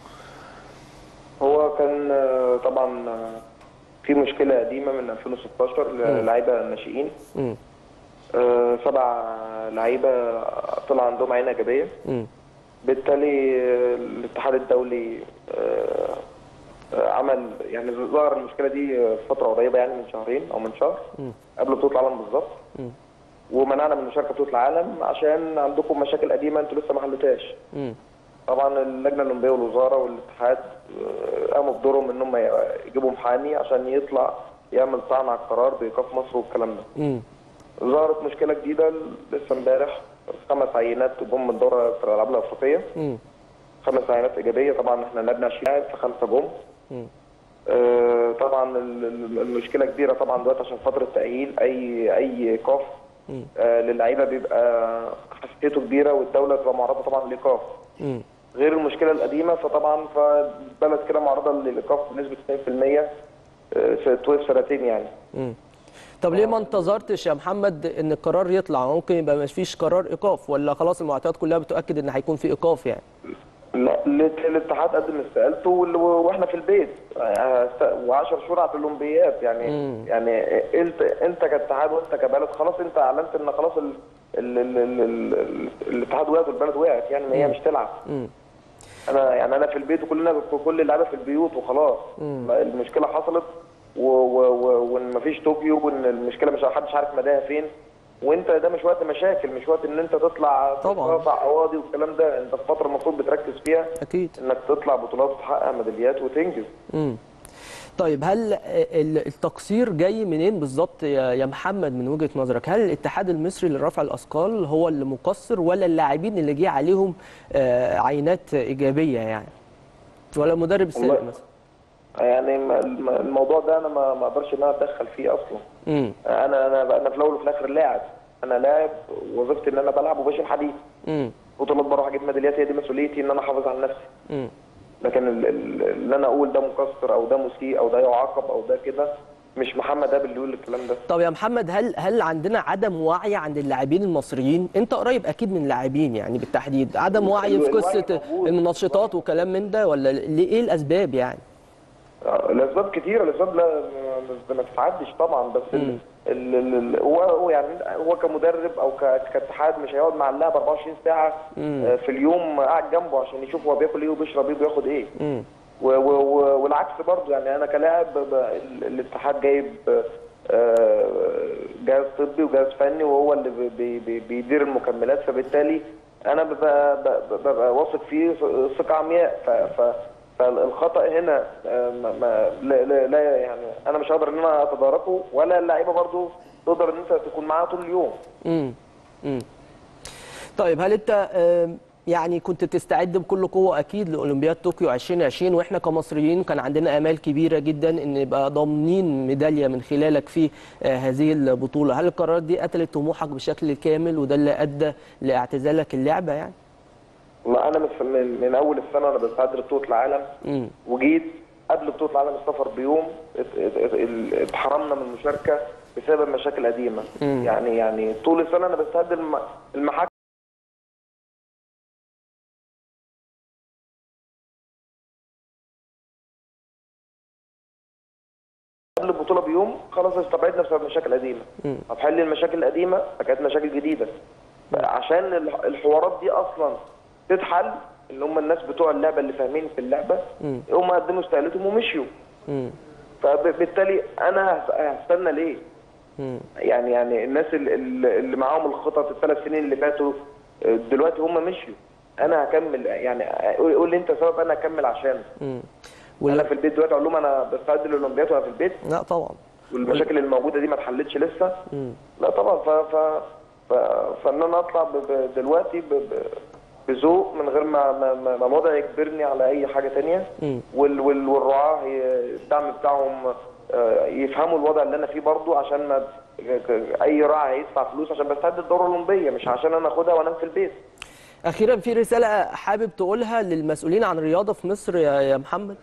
هو كان آه، طبعا آه، في مشكله قديمه من 2016 للعيبه الناشئين مم. آه، سبع لعيبه طلع عندهم عين ايجابيه مم. بالتالي آه، الاتحاد الدولي آه، آه، عمل يعني ظهر المشكله دي آه، في فتره قريبه يعني من شهرين او من شهر مم. قبل بطوله العالم بالظبط مم. ومنعنا من مشاركه بطوله العالم عشان عندكم مشاكل قديمه انتوا لسه ما حلتهاش مم. طبعا اللجنه الاولمبيه والوزاره والاتحاد آه، قاموا بدورهم ان هم يجيبوا محامي عشان يطلع يعمل طعن على القرار بايقاف مصر والكلام ده. مم. ظهرت مشكله جديده لسه امبارح خمس عينات جم من دوره الالعاب الافريقيه مم. خمس عينات ايجابيه طبعا احنا لعبنا 20 لاعب فخمسه جم. مم. آه، طبعا ال- ال- المشكله كبيره طبعا دلوقتي عشان فتره تاهيل اي اي ايقاف مم. آه، للعيبه بيبقى حساسيته كبيره والدوله بتبقى معرضه طبعا للايقاف. مم. غير المشكله القديمه فطبعا فالبلد كده معرضه للايقاف بنسبه 90% آه، في طول سنتين يعني مم. طب ليه ما انتظرتش يا محمد ان القرار يطلع ممكن يبقى ما فيش قرار ايقاف ولا خلاص المعطيات كلها بتؤكد ان هيكون في ايقاف يعني لا الات- الاتحاد قدم استقالته وال- واحنا في البيت و10 شهور على الاولمبياد يعني مم. يعني انت انت كاتحاد وانت كبلد خلاص انت اعلنت ان خلاص ال ال ال ال ال ال الاتحاد وقعت والبلد وقعت يعني ما هي مش تلعب مم. انا يعني انا في البيت وكلنا كل اللعيبه في البيوت وخلاص مم. ما المشكله حصلت و- و- و- وان مفيش طوكيو وان المشكله مش حدش عارف مداها فين وانت ده مش وقت مشاكل مش وقت ان انت تطلع طبعاً. تقطع قواضي والكلام ده انت في فتره المفروض بتركز فيها اكيد انك تطلع بطولات وتحقق ميداليات وتنجز مم. طيب هل ال- التقصير جاي منين بالظبط يا يا محمد من وجهة نظرك؟ هل الاتحاد المصري لرفع الاثقال هو اللي مقصر ولا اللاعبين اللي جه عليهم آه، عينات ايجابيه يعني؟ ولا المدرب السابق والله- مثلا؟ يعني ما- الم- الموضوع ده انا ما ما اقدرش ان انا اتدخل فيه اصلا امم انا انا انا في الاول وفي الاخر لاعب انا لاعب وظيفتي ان انا بلعب وبشيل حديد امم بطولات بروح اجيب ميداليات هي دي مسؤوليتي ان انا احافظ على نفسي امم لكن ال- ال- اللي انا اقول ده مقصر او ده مسيء او ده يعاقب او ده كده مش محمد ابل اللي يقول الكلام ده طب يا محمد هل هل عندنا عدم وعي عند اللاعبين المصريين؟ انت قريب اكيد من اللاعبين يعني بالتحديد، عدم وعي في الوعي قصه موجود. المنشطات وكلام من ده ولا ليه ايه الاسباب يعني؟ آه، الاسباب كتيره الاسباب لا ما- ما تتعدش طبعا بس ال- مم. ال- ال- ال- هو هو يعني هو كمدرب او ك- كاتحاد مش هيقعد مع اللاعب 24 ساعه مم. آه، في اليوم قاعد جنبه عشان يشوف هو بياكل ايه وبيشرب ايه وبياخد ايه امم و- و- و- والعكس برضه يعني انا كلاعب ب- ال- الاتحاد جايب آه، جهاز طبي وجهاز فني وهو اللي بي- بي- بي- بيدير المكملات فبالتالي انا ببقى, ببقى- ببقى واثق فيه ثقه عمياء ف- ف- فالخطا هنا آه، ما ما لا, لا, لا يعني انا مش هقدر ان انا اتداركه ولا اللعيبه برضه تقدر ان انت تكون معاها طول اليوم امم امم طيب هل انت آم، يعني كنت بتستعد بكل قوه اكيد لاولمبياد طوكيو 2020 واحنا كمصريين كان عندنا امال كبيره جدا ان نبقى ضامنين ميداليه من خلالك في آه، هذه البطوله هل القرارات دي قتلت طموحك بشكل كامل وده اللي ادى لاعتزالك اللعبه يعني ما انا من, من, من اول السنه انا بستعد لبطوله العالم امم وجيت قبل بطوله العالم السفر بيوم ات- ات- ات- اتحرمنا من المشاركه بسبب مشاكل قديمه مم. يعني يعني طول السنه انا بستعد الم- المحاكم البطوله بيوم خلاص استبعدنا بسبب مشاكل قديمه مم. طب حل المشاكل القديمه فكانت مشاكل جديده عشان الح- الحوارات دي اصلا تتحل اللي هم الناس بتوع اللعبه اللي فاهمين في اللعبه مم. هم قدموا استقالتهم ومشيوا مم. فبالتالي انا هس- هستنى ليه؟ مم. يعني يعني الناس ال- ال- اللي معاهم الخطط الثلاث سنين اللي فاتوا آه، دلوقتي هم مشيوا انا هكمل يعني قول قول لي انت سبب انا هكمل عشان مم. انا ولا في البيت دلوقتي اقول لهم انا بستعد للاولمبياد وانا في البيت لا طبعا والمشاكل الموجوده دي ما اتحلتش لسه مم. لا طبعا ف ف ف فان انا اطلع ب... ب... دلوقتي ب... ب... بذوق من غير ما ما, ما ما الوضع يجبرني على اي حاجه تانية مم. وال... وال... والرعاه ي- الدعم بتاعهم آه، يفهموا الوضع اللي انا فيه برضو عشان ما اي راعي هيدفع فلوس عشان بستعد الدوره الاولمبيه مش عشان انا اخدها وانام في البيت اخيرا في رساله حابب تقولها للمسؤولين عن الرياضه في مصر يا يا محمد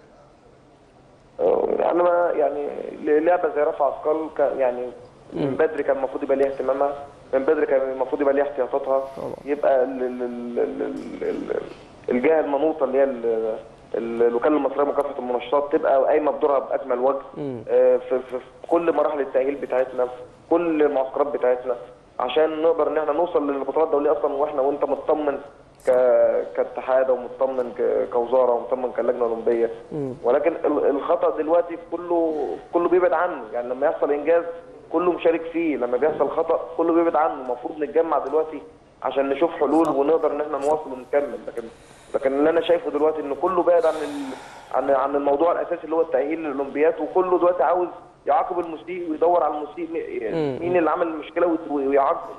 انا ما يعني لعبه زي رفع اثقال كان- يعني من بدري كان المفروض يبقى ليها اهتمامها من بدري كان المفروض يبقى ليها احتياطاتها يبقى ال- ال- ال- ال- ال- الجهه المنوطه اللي هي ال- ال- الوكاله المصريه لمكافحه المنشطات تبقى قايمه بدورها باكمل وجه مم. آه، في, في, في كل مراحل التاهيل بتاعتنا في كل المعسكرات بتاعتنا عشان نقدر ان احنا نوصل للبطولات الدوليه اصلا واحنا وانت مطمن ك... كاتحاد ومطمن ك... كوزاره ومطمن كلجنه اولمبيه مم. ولكن ال- الخطا دلوقتي كله كله بيبعد عنه يعني لما يحصل انجاز كله مشارك فيه لما بيحصل خطا كله بيبعد عنه المفروض نتجمع دلوقتي عشان نشوف حلول ونقدر ان احنا نواصل ونكمل لكن لكن اللي انا شايفه دلوقتي ان كله بعد عن ال... عن عن الموضوع الاساسي اللي هو التاهيل للاولمبياد وكله دلوقتي عاوز يعاقب المسيء ويدور على المسيء مين- مين اللي عمل المشكله ويت- ويعاقبه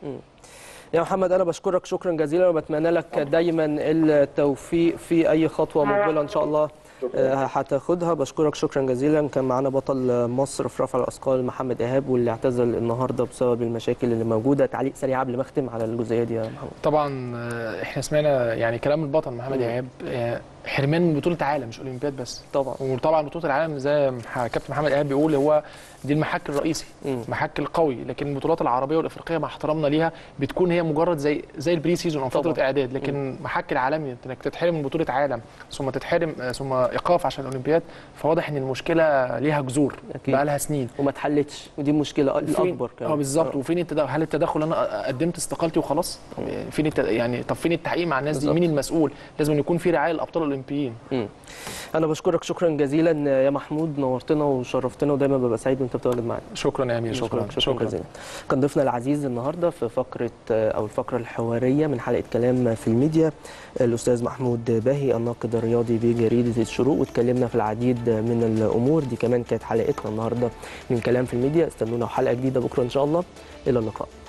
يا محمد انا بشكرك شكرا جزيلا وبتمنى لك دايما التوفيق في اي خطوه مقبله ان شاء الله آه، هتاخدها بشكرك شكرا جزيلا كان معانا بطل مصر في رفع الاثقال محمد ايهاب واللي اعتزل النهارده بسبب المشاكل اللي موجوده تعليق سريع قبل ما اختم على الجزئيه دي يا محمد طبعا آه، احنا سمعنا يعني كلام البطل محمد ايهاب آه، حرمان من بطوله عالم مش اولمبياد بس طبعا وطبعا بطوله العالم زي ما كابتن محمد ايهاب بيقول هو دي المحك الرئيسي مم. محك القوي لكن البطولات العربيه والافريقيه مع احترامنا ليها بتكون هي مجرد زي زي البري سيزون او فتره طبعاً. اعداد لكن محك العالمي انك تتحرم من بطوله عالم ثم تتحرم آه، ثم ايقاف عشان الاولمبياد فواضح ان المشكله ليها جذور أكيد. بقى لها سنين وما اتحلتش ودي المشكله فين- الاكبر كمان اه بالظبط آه. وفين التدخل هل التدخل انا قدمت استقالتي وخلاص فين الت... يعني طب فين التحقيق مع الناس دي بالظبط. مين المسؤول لازم يكون في رعايه للابطال الاولمبيين مم. انا بشكرك شكرا جزيلا يا محمود نورتنا وشرفتنا ودايما ببقى سعيد وانت بتواجد معانا شكرا يا امير شكرا شكرا, شكرا جزيلا كان ضيفنا العزيز النهارده في فقره او الفقره الحواريه من حلقه كلام في الميديا الاستاذ محمود باهي الناقد الرياضي بجريده الشروق واتكلمنا في العديد من الامور دي كمان كانت حلقتنا النهارده من كلام في الميديا استنونا حلقه جديده بكره ان شاء الله الى اللقاء